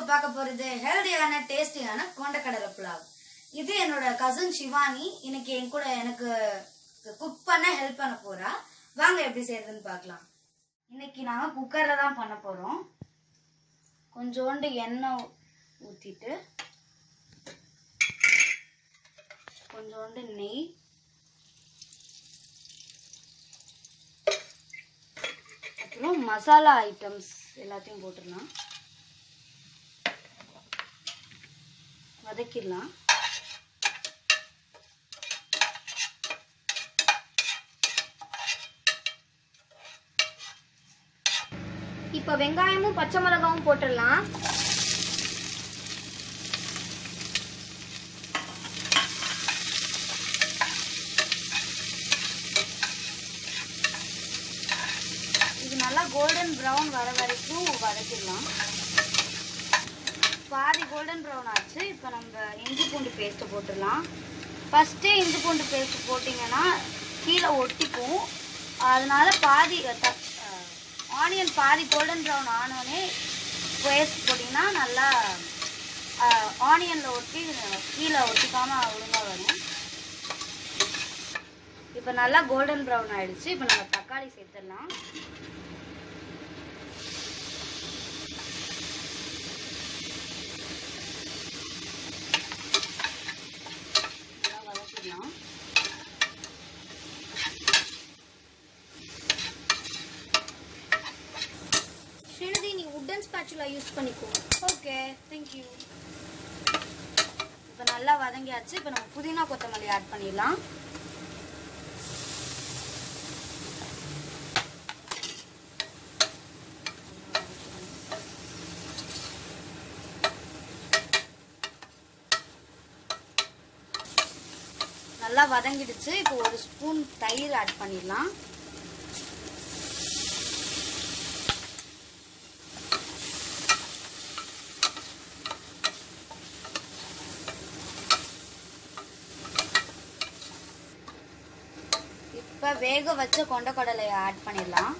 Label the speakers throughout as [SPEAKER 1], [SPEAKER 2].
[SPEAKER 1] பார்க்க போறது ஹெல்தியான டேஸ்டியான கொண்டக்கடலை புலாவ் இது என்னோட கசின் சிவானி இன்னைக்கு என் கூட எனக்கு குக் பண்ண ஹெல்ப் பண்ண போறா வாங்க எப்படி செய்யறதுன்னு பார்க்கலாம் இன்னைக்கு நாங்க குக்கர்ல தான் பண்ண போறோம் கொஞ்சோண்டு எண்ணெய் ஊத்திட்டு கொஞ்சோண்டு நெய் அப்புறம் மசாலா ஐட்டம்ஸ் எல்லாத்தையும் போட்டுடலாம் வதக்கிடலாம்
[SPEAKER 2] இப்போ வெங்காயமும் பச்சை மிளகாவும் போட்டுடலாம்
[SPEAKER 1] இது நல்லா கோல்டன் ப்ரௌன் வர வரைக்கும் வதக்கிடலாம் பாதி கோல்டன் ப்ரௌன் ஆச்சு இப்போ நம்ம இஞ்சி பூண்டு பேஸ்ட்டு போட்டுடலாம் ஃபஸ்ட்டே இஞ்சி பூண்டு பேஸ்ட் போட்டிங்கன்னா கீழே ஒட்டிக்கும் அதனால பாதி ஆனியன் பாதி கோல்டன் ப்ரௌன் ஆனோடனே பேஸ்ட் போட்டிங்கன்னா நல்லா ஆனியனில் ஒட்டி கீழே ஒட்டிக்காமல் ஒழுங்காக வரும் இப்போ நல்லா கோல்டன் ப்ரௌன் ஆயிடுச்சு இப்போ நம்ம தக்காளி சேர்த்துடலாம் நல்லா வதக்கிடலாம்
[SPEAKER 2] ஸ்ரீநிதி நீ உட்டன் ஸ்பேச்சுலா யூஸ் பண்ணிக்கோ
[SPEAKER 1] ஓகே தேங்க்யூ இப்போ நல்லா வதங்கியாச்சு இப்போ நம்ம புதினா கொத்தமல்லி ஆட் பண்ணிடலாம் நல்லா வதங்கிடுச்சு இப்போ ஒரு ஸ்பூன் தயிர் ஆட் பண்ணிடலாம் இப்போ வேக வச்ச கொண்டக்கடலையை ஆட் பண்ணிடலாம்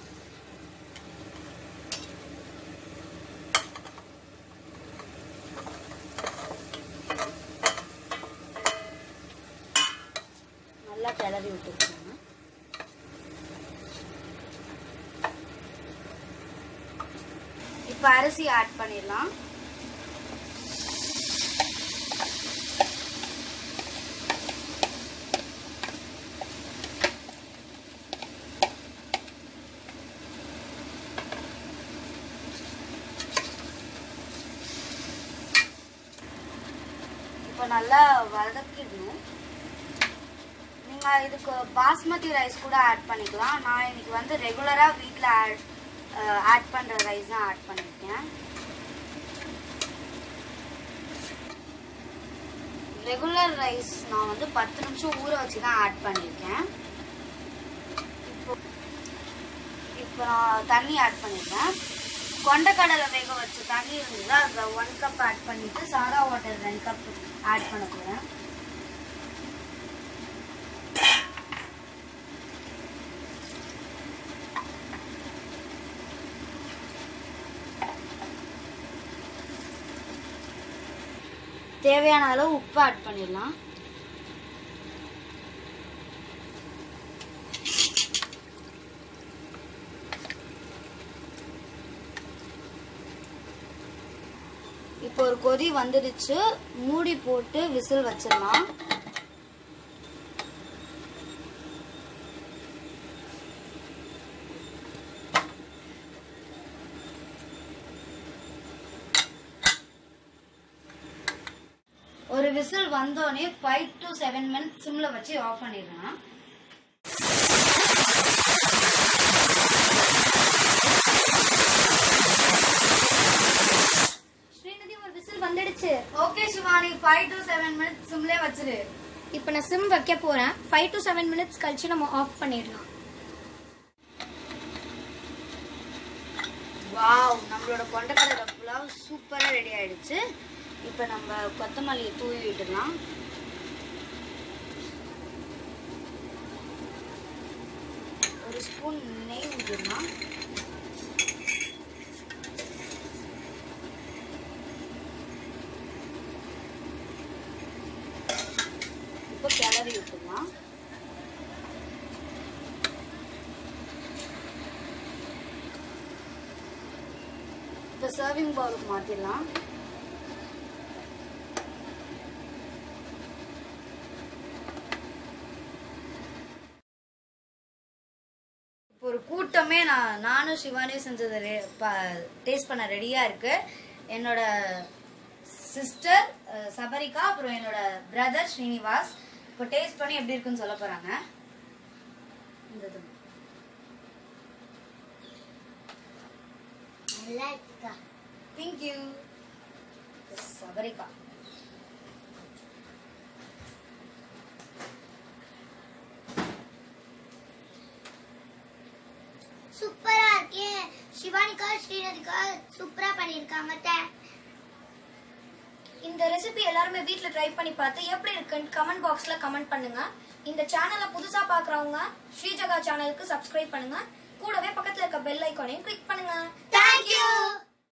[SPEAKER 1] நல்லா கிளறி விட்டுருக்கோங்க இப்போ அரிசி ஆட் பண்ணிடலாம் இப்போ நல்லா வதக்கிடணும் நீங்கள் இதுக்கு பாஸ்மதி ரைஸ் கூட ஆட் பண்ணிக்கலாம் நான் இன்னைக்கு வந்து ரெகுலராக வீட்டில் ஆட் ஆட் பண்ணுற ரைஸ் தான் ஆட் பண்ணியிருக்கேன் ரெகுலர் ரைஸ் நான் வந்து பத்து நிமிஷம் ஊற வச்சு தான் ஆட் பண்ணியிருக்கேன் இப்போ இப்போ நான் தண்ணி ஆட் பண்ணியிருக்கேன் கொண்டக்கடலை வேக வச்ச தண்ணி இருந்தது அதில் ஒன் கப் ஆட் பண்ணிட்டு சாதா வாட்டர் ரெண்டு கப் ஆட் பண்ண போகிறேன் தேவையான அளவு உப்பு ஆட் பண்ணிடலாம் இப்போ ஒரு கொதி வந்துடுச்சு மூடி போட்டு விசில் வச்சிடலாம் ஒரு விசில் வந்தோடனே ஃபைவ் டு செவன் மினிட்ஸ் சிம்ல வச்சு ஆஃப் பண்ணிடலாம்
[SPEAKER 2] ஸ்ரீநிதி ஒரு விசில் வந்துடுச்சு
[SPEAKER 1] okay Shivani five to seven minutes சிம்லே வச்சிரு
[SPEAKER 2] இப்போ நான் சிம் வைக்க போறேன் ஃபைவ் டு செவன் மினிட்ஸ் கழிச்சு நம்ம ஆஃப் பண்ணிடலாம்
[SPEAKER 1] வாவ் நம்மளோட கொண்டக்கடலை புலாவ் சூப்பராக ரெடி ஆயிடுச்சு இப்போ நம்ம கொத்தமல்லியை தூவி விட்டுடலாம் ஒரு ஸ்பூன் நெய் ஊற்றிடலாம் இப்போ சர்விங் பவுலுக்கு மாற்றிடலாம் இப்போ ஒரு கூட்டமே நான் நானும் சிவானியும் செஞ்சது டேஸ்ட் பண்ண ரெடியாக இருக்கு என்னோட சிஸ்டர் சபரிகா அப்புறம் என்னோட பிரதர் ஸ்ரீனிவாஸ் இப்போ டேஸ்ட் பண்ணி எப்படி இருக்குன்னு சொல்ல போறாங்க இந்த இது. Thank you. சபரிகா
[SPEAKER 3] சூப்பரா இருக்கே சிவானிகா ஸ்ரீநதிகா சூப்பரா பண்ணிருக்காங்க
[SPEAKER 2] இந்த ரெசிபி எல்லாருமே வீட்டில் ட்ரை பண்ணி பார்த்து எப்படி இருக்குன்னு கமெண்ட் பாக்ஸில் கமெண்ட் பண்ணுங்க இந்த சேனலை புதுசாக பார்க்குறவங்க ஸ்ரீஜகா சேனலுக்கு சப்ஸ்கிரைப் பண்ணுங்க கூடவே பக்கத்தில் இருக்க பெல் ஐக்கானையும் கிளிக் பண்ணுங்க
[SPEAKER 3] தேங்க்யூ